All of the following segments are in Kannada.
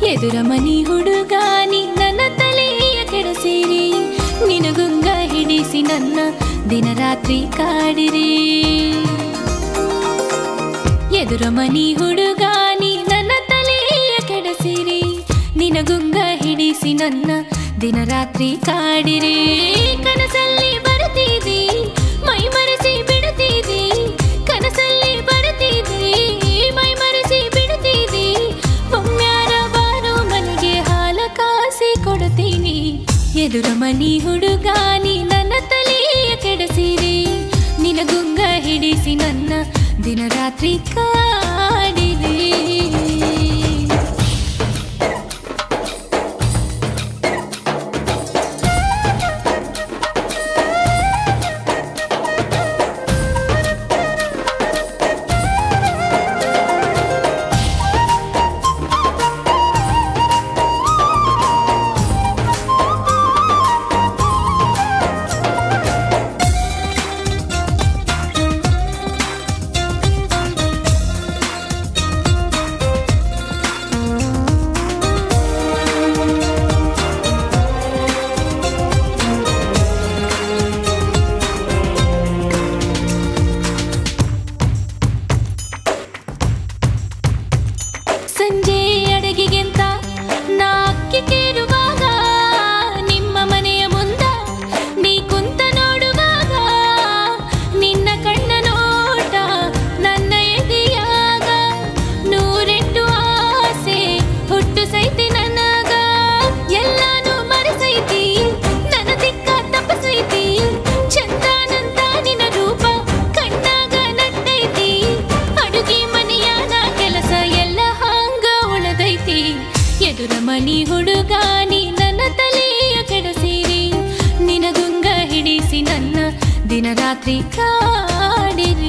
ಎದುರ ಮನಿ ಹುಡುಗಾನಿ ನನ್ನ ತಲೆಯ ಕೆಡಸಿರಿ ನಿನಗುಂಗ ಹಿಡಿಸಿ ನನ್ನ ದಿನ ರಾತ್ರಿ ಕಾಡಿರಿ ಎದುರ ಮನಿ ಹುಡುಗಾನಿ ನನ್ನ ತಲೆಯ ಕೆಡಸಿರಿ ನಿನಗುಂಗ ಹಿಡಿಸಿ ನನ್ನ ದಿನ ರಾತ್ರಿ ಕಾಡಿರಿ ಕನಸಲ್ಲಿ ಬರುತ್ತಿದಿ ಮೈ ಮರೆಸಿ ಬಿಡುತ್ತಿದಿ ಕನಸಲ್ಲಿ ಬರುತ್ತಿದಿ ಮೈ ಮರೆಸಿ ಬಿಡುತ್ತಿದಿ ಒಮ್ಮ್ಯಾರ ಬಾರೋ ಮನೆಗೆ ಹಾಲ ಕಾಸಿ ಕೊಡುತ್ತೀನಿ ಎದುರ ಮನಿ ಹುಡುಗಾನಿ ನನ್ನ ತಲೆಯ ಕೆಡಸಿರಿ ನಿನಗುಂಗ ಹಿಡಿಸಿ ನನ್ನ ದಿನ ರಾತ್ರಿ ಕಾಡಿರಿ ಸಂಜೆ ಅಡಗಿಗೆಂತ ನಾ ಅಕ್ಕಿ ಕೇರುವಾಗ ನಿಮ್ಮ ಮನೆಯ ಮುಂದ ನೀ ಕುಂತ ನೋಡುವಾಗ ನಿನ್ನ ಕಣ್ಣ ನೋಟ ನನ್ನ ಎದೆಯಾಗ ನೂರೆಂಟು ಆಸೆ ಹುಟ್ಟು ಸೈತಿ ನನಗ ಎಲ್ಲಾನು ಮರೆಸೈತಿ ನನ್ನ ದಿಕ್ಕ ತಪ್ಪಸೈತಿ ಚಂದಾನಂತ ನಿನ್ನ ರೂಪ ಕಣ್ಣಾಗ ನಟ್ಟೈತಿ ಅಡುಗೆ ಮನೆಯಾನ ಕೆಲಸ ಎಲ್ಲ ಹಾಂಗ ಉಳದೈತಿ ಎದುರ ಮನಿ ಹುಡುಗಾನಿ ನನ್ನ ತಲೆಯ ಕೆಡಸಿರಿ ನಿನಗುಂಗ ಹಿಡಿಸಿ ನನ್ನ ದಿನ ರಾತ್ರಿ ಕಾಡಿರಿ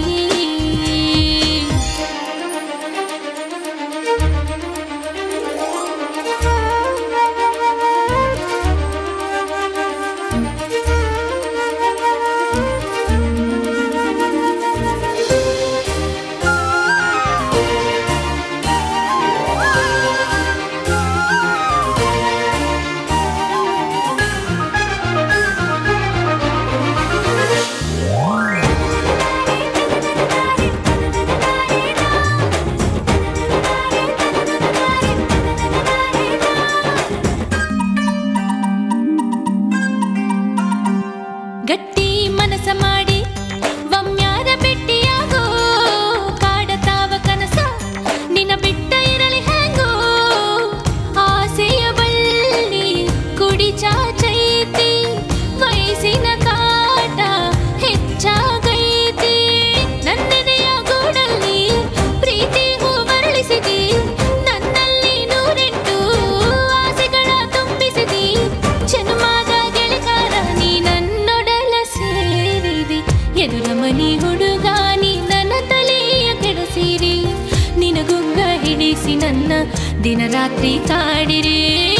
ಗಟ್ಟಿ ಮನಸ ಮಾಡಿ ಒಮ್ಮ್ಯಾರ ಭೆಟ್ಟಿಯಾಗೋ ಕಾಡತಾವ ಕನಸ ನಿನ್ನ ಬಿಟ್ಟ ಇರಲಿ ಹೆಂಗೋ ಆಸೆಯ ಬಳ್ಳಿ ಕುಡಿ ಚಾಚೈತಿ ವಯಸ್ಸಿನ ಕಾಟ ಹೆಚ್ಚಾಗೈತಿ ನನ್ನೆದೆಯ ಗೂಡಲ್ಲಿ ಪ್ರೀತಿ ಹೂ ಬರಳಿಸಿದಿ ನನ್ನಲ್ಲಿ ನೂರೆಂಟು ಆಸೆಗಳ ತುಂಬಿಸಿದಿ ಜನ್ಮದ ಗೆಳೆಗಾರ ನೀ ನನ್ನೊಡಲ ಸೇರಿದಿ ಎದುರ ಮನಿ ಹುಡುಗಾನಿ ನನ್ನ ತಲೆಯ ಕೆಡಸಿರಿ ನಿನಗುಂಗ ಹಿಡಿಸಿ ನನ್ನ ದಿನ ರಾತ್ರಿ ಕಾಡಿರಿ